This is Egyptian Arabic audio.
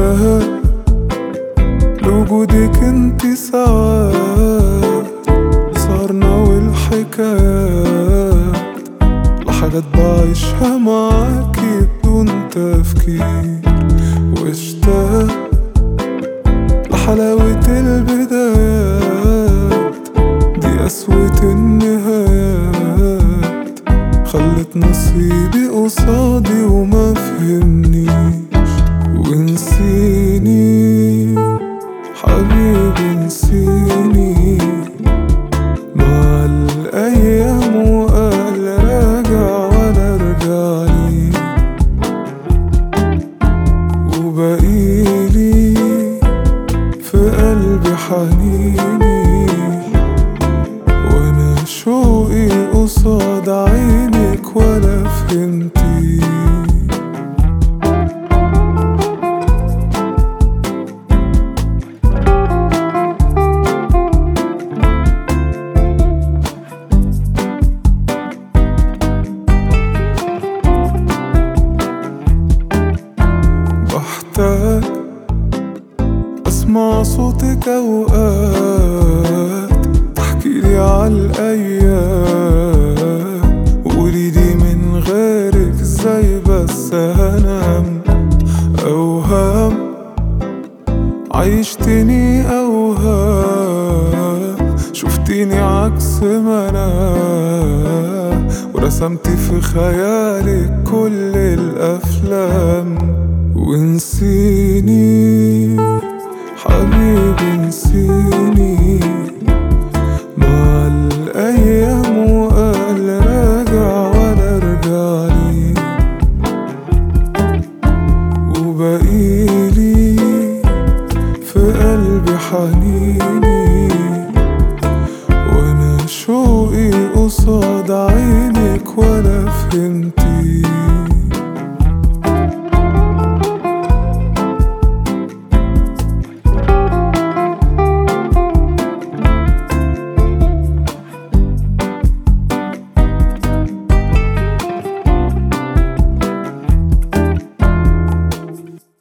مشتاق لوجودك انتي ساعات صارنا والحكايات لحاجات بعيشها معاكي بدون تفكير واشتاق لحلاوة البدايات دي قسوة النهايات خلت نصيبي قصادي وما فهمنيش ونسيني حبيبي نسيني مع الأيام وقال راجع ولا رجعلي وبقيلي في قلبي حنيني وانا شوقي قصاد عينك ولا فهمتي بحتاج اسمع صوتك اوقات تحكيلي عالايام وقوليلي من غيرك ازاي بس هنام اوهام عيشتني اوهام شفتيني عكس ما انا ورسمتي في خيالك كل الافلام ونسيني حبيبي نسيني مع الايام وقال راجع ولا رجعلي وبقيلي في قلبي حنيني وانا شوقي قصاد عينك ولا فهمتي